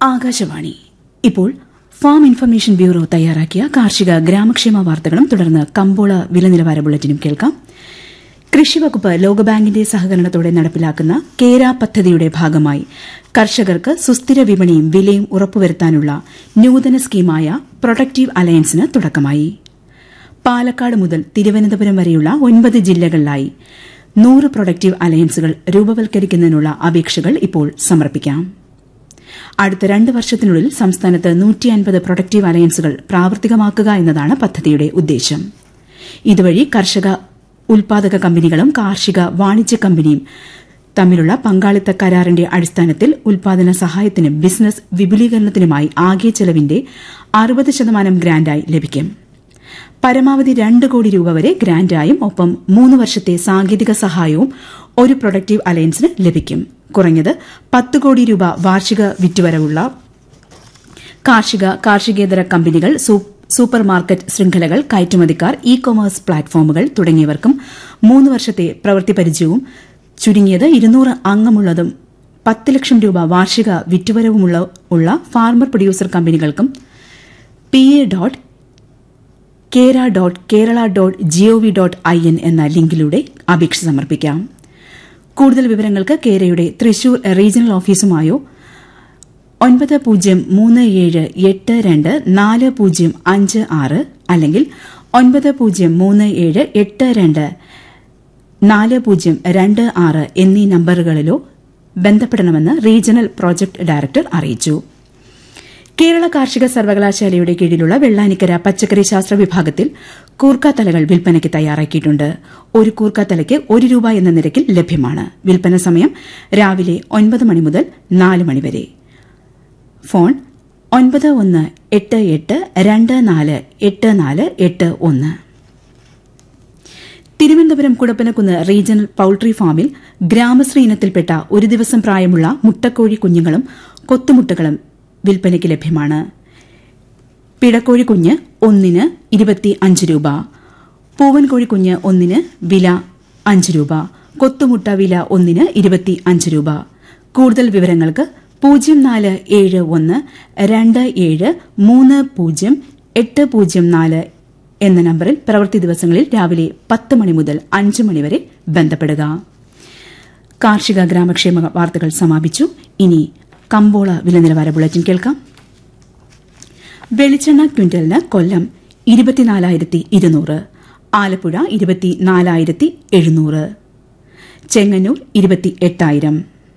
ആകാശവാണി ഇപ്പോൾ farm information bureau തയ്യാറാക്കിയ കാർഷിക ഗ്രാമക്ഷേമ വാർത്തകളും തുടർന്ന് കമ്പോള വിലനിലവാര ബുള്ളറ്റിനും കേൾക്കാം കൃഷിവകുപ്പ് ലോകബാങ്കിന്റെ സഹകരണത്തോടെ നടപ്പിലാക്കുന്ന കേര പദ്ധതിയുടെ ഭാഗമായി കർഷകർക്ക് സുസ്ഥിര വിപണിയും വിലയും ഉറപ്പുവരുത്താനുള്ള നൂതന സ്കീമായ പ്രൊഡക്റ്റീവ് അലയൻസിന് തുടക്കമായി പാലക്കാട് മുതൽ തിരുവനന്തപുരം വരെയുള്ള ഒൻപത് ജില്ലകളിലായി നൂറ് പ്രൊഡക്റ്റീവ് അലയൻസുകൾ രൂപവൽക്കരിക്കുന്നതിനുള്ള അപേക്ഷകൾ ഇപ്പോൾ സമർപ്പിക്കാം അടുത്ത രണ്ട് വർഷത്തിനുള്ളിൽ സംസ്ഥാനത്ത് നൂറ്റി അൻപത് പ്രൊഡക്റ്റീവ് അലയൻസുകൾ പ്രാവർത്തികമാക്കുക എന്നതാണ് പദ്ധതിയുടെ ഉദ്ദേശം ഇതുവഴി കർഷക ഉൽപാദക കമ്പനികളും കാർഷിക വാണിജ്യ കമ്പനിയും തമ്മിലുള്ള പങ്കാളിത്ത കരാറിന്റെ അടിസ്ഥാനത്തിൽ ഉൽപാദന സഹായത്തിനും ബിസിനസ് വിപുലീകരണത്തിനുമായി ആകെ ചെലവിന്റെ അറുപത് ശതമാനം ഗ്രാന്റായി ലഭിക്കും പരമാവധി രണ്ട് കോടി രൂപ വരെ ഗ്രാന്റായും ഒപ്പം മൂന്ന് വർഷത്തെ സാങ്കേതിക സഹായവും ഒരു പ്രൊഡക്റ്റീവ് അലയൻസിന് ലഭിക്കും കുറഞ്ഞത് പത്ത് കോടി രൂപ വാർഷിക വിറ്റുവരവുള്ള കാർഷിക കാർഷികേതര കമ്പനികൾ സൂപ്പർ മാർക്കറ്റ് ശൃംഖലകൾ കയറ്റുമതിക്കാർ ഇ കൊമേഴ്സ് പ്ലാറ്റ്ഫോമുകൾ തുടങ്ങിയവർക്കും മൂന്ന് വർഷത്തെ പ്രവൃത്തി പരിചയവും ചുരുങ്ങിയത് ഇരുന്നൂറ് അംഗമുള്ളതും പത്ത് ലക്ഷം രൂപ വാർഷിക വിറ്റുവരവുമുള്ള ഉള്ള ഫാർമർ പ്രൊഡ്യൂസർ കമ്പനികൾക്കും P A dot Kera dot Kerala dot G O V dot I N എന്ന ലിങ്കിലൂടെ അപേക്ഷ സമർപ്പിക്കാം കൂടുതൽ വിവരങ്ങൾക്ക് കേരയുടെ തൃശൂർ റീജിയണൽ ഓഫീസുമായോ ഒൻപത് പൂജ്യം മൂന്ന് ഏഴ് എട്ട് രണ്ട് നാല് പൂജ്യം അഞ്ച് ആറ് അല്ലെങ്കിൽ ഒൻപത് പൂജ്യം മൂന്ന് ഏഴ് എട്ട് രണ്ട് നാല് പൂജ്യം രണ്ട് ആറ് എന്നീ നമ്പറുകളിലോ ബന്ധപ്പെടണമെന്ന് റീജിയണൽ പ്രോജക്ട് ഡയറക്ടർ അറിയിച്ചു കേരള കാർഷിക സർവകലാശാലയുടെ കീഴിലുള്ള വെള്ളാനിക്കര പച്ചക്കറി ശാസ്ത്ര വിഭാഗത്തിൽ കൂർക്കാത്തലകൾ വിൽപ്പനയ്ക്ക് തയ്യാറാക്കിയിട്ടുണ്ട് ഒരു കൂർക്കാത്തലയ്ക്ക് ഒരു രൂപ എന്ന നിരക്കിൽ ലഭ്യമാണ് വിൽപ്പന സമയം രാവിലെ ഒൻപത് മണി മുതൽ നാല് മണിവരെ ഫോൺ ഒൻപത് ഒന്ന് എട്ട് എട്ട് രണ്ട് നാല് എട്ട് നാല് എട്ട് ഒന്ന് തിരുവനന്തപുരം കുടപ്പനക്കുന്ന് റീജിയണൽ പൌൾട്രി ഫാമിൽ ഗ്രാമശ്രീ ഇനത്തിൽപ്പെട്ട ഒരു ദിവസം പ്രായമുള്ള മുട്ടക്കോഴി കുഞ്ഞുങ്ങളും കൊത്തുമുട്ടകളും വിൽപ്പനയ്ക്ക് ലഭ്യമാണ് പിടക്കോഴി കുഞ്ഞ് ഒന്നിന് ഇരുപത്തി അഞ്ച് രൂപ പൂവൻ കോഴിക്കുഞ്ഞ് ഒന്നിന് വില അഞ്ച് രൂപ കൊത്തുമുട്ട വില ഒന്നിന് ഇരുപത്തി അഞ്ച് രൂപ കൂടുതൽ വിവരങ്ങൾക്ക് പൂജ്യം നാല് ഏഴ് ഒന്ന് രണ്ട് ഏഴ് മൂന്ന് പൂജ്യം എട്ട് പൂജ്യം നാല് എന്ന നമ്പറിൽ പ്രവൃത്തി ദിവസങ്ങളിൽ രാവിലെ പത്ത് മണി മുതൽ അഞ്ച് മണിവരെ ബന്ധപ്പെടുക കാർഷിക ഗ്രാമക്ഷേമ വാർത്തകൾ സമാപിച്ചു ഇനി കമ്പോള വിലനിലവാര ബുള്ളറ്റിൻ കേൾക്കാം വെളിച്ചെണ്ണ ക്വിന്റലിന് കൊല്ലം ഇരുപത്തിനാലായിരത്തി ഇരുന്നൂറ് ആലപ്പുഴ ഇരുപത്തിനാലായിരത്തി എഴുന്നൂറ് ചെങ്ങന്നൂർ ഇരുപത്തി എട്ടായിരം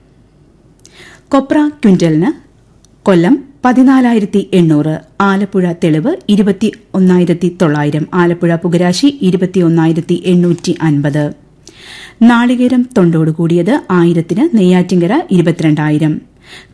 കൊപ്ര ക്വിന്റലിന് കൊല്ലം പതിനാലായിരത്തി എണ്ണൂറ് ആലപ്പുഴ തെളിവ് ഇരുപത്തി ഒന്നായിരത്തി തൊള്ളായിരം ആലപ്പുഴ പുകരാശി ഇരുപത്തി ഒന്നായിരത്തി എണ്ണൂറ്റി അൻപത് നാളികേരം തൊണ്ടോട് കൂടിയത് ആയിരത്തിന് നെയ്യാറ്റിങ്കര ഇരുപത്തിരണ്ടായിരം